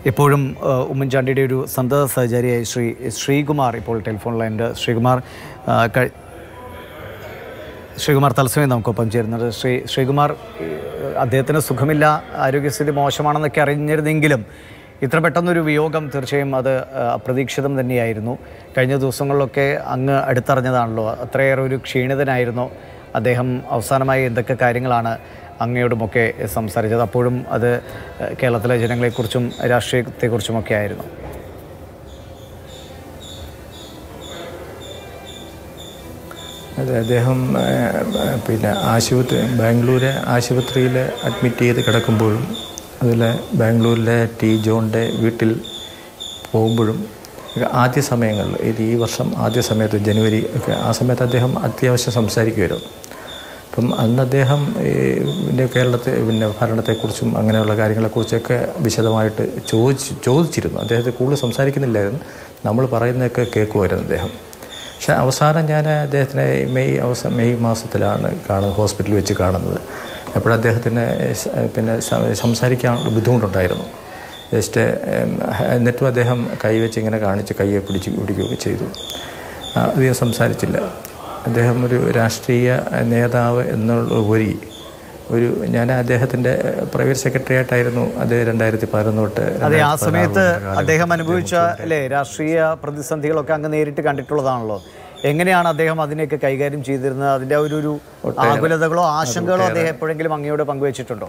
എപ്പോഴും ഏഹ്, ഉമ്മൻചാണ്ടിയുടെ ഒരു സന്തത സഹചാരിയായി ശ്രീ ശ്രീകുമാർ ഇപ്പോൾ ടെലിഫോൺ ലൈനുണ്ട് ശ്രീകുമാർ ആ, കഴി- ശ്രീകുമാർ തത്സമയം നമുക്കൊപ്പം ചേരുന്നത് ശ്രീ ശ്രീകുമാർ ഏഹ്, അദ്ദേഹത്തിന് സുഖമില്ല ആരോഗ്യസ്ഥിതി മോശമാണെന്നൊക്കെ അറിഞ്ഞിരുന്നെങ്കിലും ഇത്ര പെട്ടെന്നൊരു വിയോഗം തീർച്ചയായും അത് ഏഹ്, അപ്രതീക്ഷിതം തന്നെയായിരുന്നു കഴിഞ്ഞ ദിവസങ്ങളിലൊക്കെ അങ്ങ് അടുത്തറിഞ്ഞതാണല്ലോ അത്രയേറെ ഒരു ക്ഷീണിതനായിരുന്നു അദ്ദേഹം അവസാനമായി എന്തൊക്കെ കാര്യങ്ങളാണ് അങ്ങയോടുമൊക്കെ സംസാരിച്ചത് അപ്പോഴും അത് ഏഹ്, കേരളത്തിലെ ജനങ്ങളെക്കുറിച്ചും രാഷ്ട്രീയത്തെക്കുറിച്ചുമൊക്കെ ആയിരുന്നു അതെ അദ്ദേഹം ആ, പിന്നെ ആശുപത്രി ബാംഗ്ലൂര് ആശുപത്രിയിൽ അഡ്മിറ്റ് ചെയ്ത് കിടക്കുമ്പോഴും അതുപോലെ ബാംഗ്ലൂരിലെ ടി ജോണിൻ്റെ വീട്ടിൽ പോകുമ്പോഴും ഒക്കെ ആദ്യ സമയങ്ങളിൽ ഇത് ഈ വർഷം ആദ്യ സമയത്ത് ജനുവരി ഒക്കെ ആ സമയത്ത് അദ്ദേഹം അത്യാവശ്യം സംസാരിക്കുമായിരുന്നു അപ്പം അന്ന് അദ്ദേഹം ഈ പിന്നെ കേരളത്തെ പിന്നെ ഭരണത്തെക്കുറിച്ചും അങ്ങനെയുള്ള കാര്യങ്ങളെക്കുറിച്ചൊക്കെ വിശദമായിട്ട് ചോദിച്ച് ചോദിച്ചിരുന്നു അദ്ദേഹത്തെ കൂടുതൽ സംസാരിക്കുന്നില്ലായിരുന്നു നമ്മൾ പറയുന്നതൊക്കെ കേൾക്കുമായിരുന്നു അദ്ദേഹം പക്ഷേ അവസാനം ഞാൻ അദ്ദേഹത്തിനെ മെയ് അവസാന മെയ് മാസത്തിലാണ് കാണുന്നത് ഹോസ്പിറ്റലിൽ വെച്ച് കാണുന്നത് അപ്പോൾ അദ്ദേഹത്തിന് സ- പിന്നെ സ- സംസാരിക്കാൻ ബുദ്ധിമുട്ടുണ്ടായിരുന്നു ജസ്റ്റ് ഉം, എന്നിട്ടും അദ്ദേഹം കൈ വെച്ച് ഇങ്ങനെ കാണിച്ച് കൈയെ പിടിച്ച് പിടിക്കുകയൊക്കെ ചെയ്തു ആ, അധികം സംസാരിച്ചില്ല അദ്ദേഹം ഒരു രാഷ്ട്രീയ നേതാവ് എന്നുള്ള ഉപരി ഒരു ഞാൻ അദ്ദേഹത്തിൻ്റെ പ്രൈവറ്റ് സെക്രട്ടറി ആയിട്ടായിരുന്നു അദ്ദേഹം രണ്ടായിരത്തി പതിനൊന്ന് തൊട്ട് അതെ ആ രണ്ടായിരത്തി സമയത്ത് പതിനാറ് കാലഘട്ടം അദ്ദേഹം അനുഭവിച്ച അല്ലേ രാഷ്ട്രീയ പ്രതിസന്ധികളൊക്കെ അങ്ങ് നേരിട്ട് കണ്ടിട്ടുള്ളതാണല്ലോ എങ്ങനെയാണ് അദ്ദേഹം അതിനെയൊക്കെ കൈകാര്യം ചെയ്തിരുന്നത് അതിന്റെ ആ ഒരു ഒരു ആകുലതകളോ ആശങ്കകളോ അദ്ദേഹം എപ്പോഴെങ്കിലും അങ്ങയോട് പങ്കുവച്ചിട്ടുണ്ടോ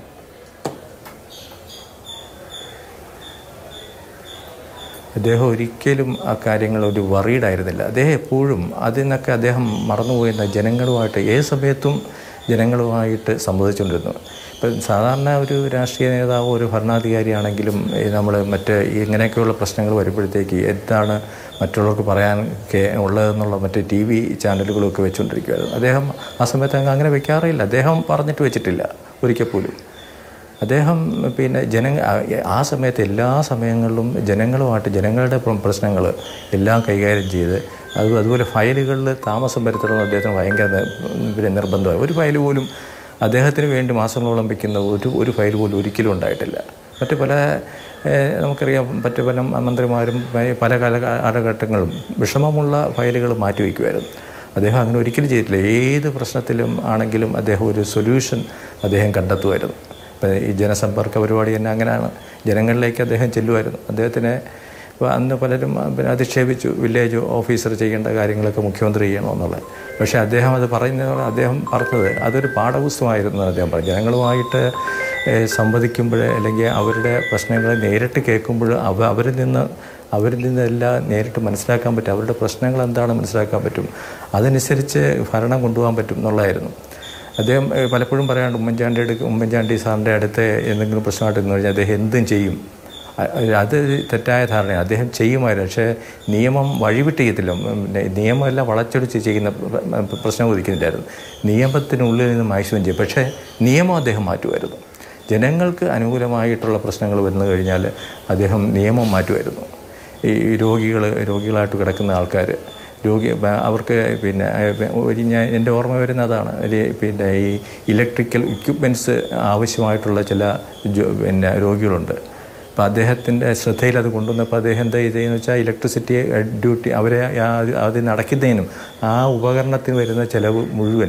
അദ്ദേഹം ഒരിക്കലും ആ കാര്യങ്ങൾ ഒരു വറീഡായിരുന്നില്ല അദ്ദേഹം എപ്പോഴും അതിൽ നിന്നൊക്കെ അദ്ദേഹം മറന്നുപോയിരുന്ന ജനങ്ങളുമായിട്ട് ഏത് സമയത്തും ജനങ്ങളുമായിട്ട് സംവദിച്ചുകൊണ്ടിരുന്നു ഇപ്പം സാധാരണ ഒരു രാഷ്ട്രീയ നേതാവ് ഒരു ഭരണാധികാരിയാണെങ്കിലും നമ്മൾ മറ്റ് ഇങ്ങനെയൊക്കെയുള്ള പ്രശ്നങ്ങൾ വരുമ്പോഴത്തേക്ക് എന്താണ് മറ്റുള്ളവർക്ക് പറയാൻ കേ- ഉള്ളതെന്നുള്ള മറ്റ് ടി വി ചാനലുകളൊക്കെ വെച്ചുകൊണ്ടിരിക്കുമായിരുന്നു അദ്ദേഹം ആ സമയത്ത് അങ്ങ് അങ്ങനെ വെക്കാറില്ല അദ്ദേഹം പറഞ്ഞിട്ട് വെച്ചിട്ടില്ല ഒരിക്കൽ പോലും അദ്ദേഹം പിന്നെ ജന ആ സമയത്ത് എല്ലാ സമയങ്ങളിലും ജനങ്ങളുമായിട്ട് ജനങ്ങളുടെ പ്രശ്നങ്ങൾ എല്ലാം കൈകാര്യം ചെയ്ത് അത് അതുപോലെ ഫയലുകളിൽ താമസം വരുത്തണമെന്ന് അദ്ദേഹത്തിന് ഭയങ്കര നി- പിന്നെ നിർബന്ധമായി ഒരു ഫയൽ പോലും അദ്ദേഹത്തിന് വേണ്ടി മാസങ്ങളോളം വയ്ക്കുന്ന ഒരു ഒരു ഫയൽ പോലും ഒരിക്കലും ഉണ്ടായിട്ടില്ല മറ്റ് പല ഏഹ്, നമുക്കറിയാം മറ്റ് പല മന്ത്രിമാരും പ- പല കാല കാലഘട്ടങ്ങളും വിഷമമുള്ള ഫയലുകൾ മാറ്റിവെക്കുമായിരുന്നു അദ്ദേഹം അങ്ങനെ ഒരിക്കലും ചെയ്തിട്ടില്ല ഏത് പ്രശ്നത്തിലും ആണെങ്കിലും അദ്ദേഹം ഒരു സൊല്യൂഷൻ അദ്ദേഹം കണ്ടെത്തുമായിരുന്നു ഇപ്പം ഈ ജനസമ്പർക്ക പരിപാടി തന്നെ അങ്ങനെയാണ് ജനങ്ങളിലേക്ക് അദ്ദേഹം ചെല്ലുമായിരുന്നു അദ്ദേഹത്തിനെ ഇപ്പോൾ അന്ന് പലരും പിന്നെ അധിക്ഷേപിച്ചു വില്ലേജ് ഓഫീസർ ചെയ്യേണ്ട കാര്യങ്ങളൊക്കെ മുഖ്യമന്ത്രി ചെയ്യണമെന്നുള്ളത് പക്ഷേ അദ്ദേഹം അത് പറയുന്നത് അദ്ദേഹം പറഞ്ഞത് അതൊരു പാഠപുസ്തകമായിരുന്നു എന്ന് അദ്ദേഹം പറഞ്ഞു ജനങ്ങളുമായിട്ട് ഏഹ്, സംവദിക്കുമ്പോൾ അല്ലെങ്കിൽ അവരുടെ പ്രശ്നങ്ങൾ നേരിട്ട് കേൾക്കുമ്പോൾ അവ അവരിൽ നിന്ന് അവരിൽ നിന്നെല്ലാം നേരിട്ട് മനസ്സിലാക്കാൻ പറ്റും അവരുടെ പ്രശ്നങ്ങൾ എന്താണെന്ന് മനസ്സിലാക്കാൻ പറ്റും അതനുസരിച്ച് ഭരണം കൊണ്ടുപോകാൻ പറ്റും എന്നുള്ളതായിരുന്നു അദ്ദേഹം ഏഹ്, പലപ്പോഴും പറയാണ്ട് ഉമ്മൻചാണ്ടിയുടെ ഉമ്മൻചാണ്ടി സാറിൻ്റെ അടുത്ത് എന്തെങ്കിലും പ്രശ്നമായിട്ട് എന്ന് കഴിഞ്ഞാൽ അദ്ദേഹം എന്തും ചെയ്യും അ- അത് തെറ്റായ ധാരണയാണ് അദ്ദേഹം ചെയ്യുമായിരുന്നു പക്ഷേ നിയമം വഴിവിട്ട് ചെയ്യത്തില്ല ഉം, പിന്നെ നിയമമെല്ലാം വളച്ചൊടിച്ച് ചെയ്യുന്ന പ്ര- പ്ര- പ്രശ്നം ഉദിക്കുന്നില്ലായിരുന്നു നിയമത്തിനുള്ളിൽ നിന്ന് മാക്സിമം ചെയ്യും പക്ഷേ നിയമം അദ്ദേഹം മാറ്റുമായിരുന്നു ജനങ്ങൾക്ക് അനുകൂലമായിട്ടുള്ള പ്രശ്നങ്ങൾ വന്നു കഴിഞ്ഞാൽ അദ്ദേഹം നിയമം മാറ്റുമായിരുന്നു ഈ രോഗികൾ രോഗികളായിട്ട് കിടക്കുന്ന ആൾക്കാർ രോഗി ബ- അവർക്ക് പിന്നെ ഏഹ്, ഒരു ഞാൻ എൻ്റെ ഓർമ്മ വരുന്ന അതാണ് ഒരു പിന്നെ ഈ ഇലക്ട്രിക്കൽ ഇക്വിപ്മെൻറ്റ്സ് ആവശ്യമായിട്ടുള്ള ചില ജോ- പിന്നെ രോഗികളുണ്ട് അപ്പോൾ അദ്ദേഹത്തിൻ്റെ ശ്രദ്ധയിൽ അത് കൊണ്ടുവന്നപ്പോൾ അദ്ദേഹം എന്താ ചെയ്തതെന്ന് വെച്ചാൽ ഇലക്ട്രിസിറ്റി ഡ്യൂട്ടി അവരെ ആ- അത് നടക്കുന്നതിനും ആ ഉപകരണത്തിന് വരുന്ന ചിലവ് മുഴുവൻ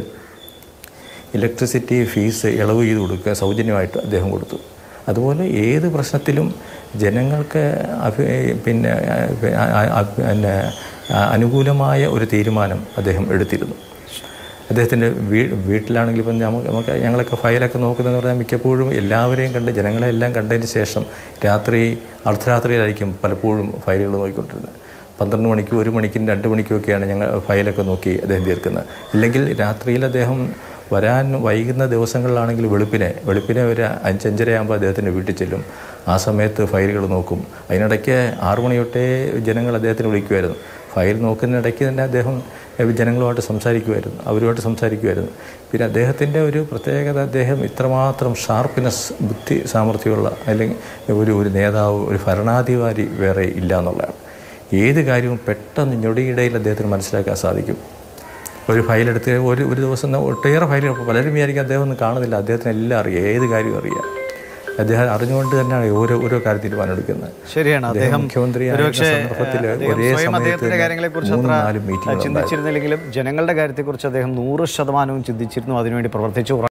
ഇലക്ട്രിസിറ്റി ഫീസ് ഇളവ് ചെയ്ത് കൊടുക്കുക സൗജന്യമായിട്ട് അദ്ദേഹം കൊടുത്തു അതുപോലെ ഏത് പ്രശ്നത്തിലും ജനങ്ങൾക്ക് അഭി പിന്നെ ആ- ആ- ആ- പിന്നെ അനുകൂലമായ ഒരു തീരുമാനം അദ്ദേഹം എടുത്തിരുന്നു അദ്ദേഹത്തിൻ്റെ വീ വീട്ടിലാണെങ്കിൽ ഇപ്പം നമുക്ക് നമുക്ക് ഞങ്ങളൊക്കെ ഫയലൊക്കെ നോക്കുന്നതെന്ന് പറഞ്ഞാൽ മിക്കപ്പോഴും എല്ലാവരെയും കണ്ട് ജനങ്ങളെ എല്ലാം കണ്ടതിന് ശേഷം രാത്രി അർദ്ധരാത്രിയിലായിരിക്കും പലപ്പോഴും ഫയലുകൾ നോക്കിക്കൊണ്ടിരുന്നത് പന്ത്രണ്ട് മണിക്കും ഒരു മണിക്കും രണ്ട് മണിക്കും ഒക്കെയാണ് ഞങ്ങൾ ഫയലൊക്കെ നോക്കി അദ്ദേഹം തീർക്കുന്നത് ഇല്ലെങ്കിൽ രാത്രിയിൽ അദ്ദേഹം വരാൻ വൈകുന്ന ദിവസങ്ങളിലാണെങ്കിൽ വെളുപ്പിനെ വെളുപ്പിനെ ഒരു അഞ്ചഞ്ചരയാകുമ്പോൾ അദ്ദേഹത്തിൻ്റെ വീട്ടിൽ ചെല്ലും ആ സമയത്ത് ഫയലുകൾ നോക്കും അതിനിടയ്ക്ക് ആറു മണി തൊട്ടേ ജനങ്ങൾ അദ്ദേഹത്തിന് വിളിക്കുമായിരുന്നു ഫയൽ നോക്കുന്നതിനിടയ്ക്ക് തന്നെ അദ്ദേഹം ഏഹ്, ജനങ്ങളുമായിട്ട് സംസാരിക്കുമായിരുന്നു അവരുമായിട്ട് സംസാരിക്കുമായിരുന്നു പിന്നെ അദ്ദേഹത്തിൻ്റെ ഒരു പ്രത്യേകത അദ്ദേഹം ഇത്രമാത്രം ഷാർപ്പ്നെസ് ബുദ്ധി സാമർഥ്യമുള്ള അല്ലെങ്കിൽ ഒരു ഒരു നേതാവ് ഒരു ഭരണാധികാരി വേറെ ഇല്ല എന്നുള്ളതാണ് ഏത് കാര്യവും പെട്ടെന്ന് ഞൊടിയിടയിൽ അദ്ദേഹത്തിന് മനസ്സിലാക്കാൻ സാധിക്കും ഒരു ഫയൽ എടുത്ത് ഒരു ഒരു ദിവസം ന- ഒട്ടേറെ ഫയലുകൾ പലരും വിചാരിക്കും അദ്ദേഹം ഒന്നും കാണുന്നില്ല അദ്ദേഹത്തിന് എല്ലാം അറിയാം ഏത് കാര്യവും അറിയാം അദ്ദേഹം അറിഞ്ഞുകൊണ്ട് തന്നെയാണ് ഓരോ ഓരോ കാര്യം തീരുമാനമെടുക്കുന്നത് ശരിയാണ് അദ്ദേഹം മുഖ്യമന്ത്രിയായിരുന്ന ഒരുപക്ഷെ സന്ദർഭത്തിൽ അദ്ദേഹം ഒരേ സ്വയം സമയത്ത് അദ്ദേഹത്തിന്റെ തന്നെ കാര്യങ്ങളെക്കുറിച്ച് മൂന്നും അത്ര നാലും മീറ്റിങ്ങുകൾ ചിന്തിച്ചിരുന്നില്ലെങ്കിലും ജനങ്ങളുടെ കാര്യത്തെക്കുറിച്ച് അദ്ദേഹം നൂറ് ശതമാനവും ചിന്തിച്ചിരുന്നു അതിനുവേണ്ടി പ്രവർത്തിച്ചു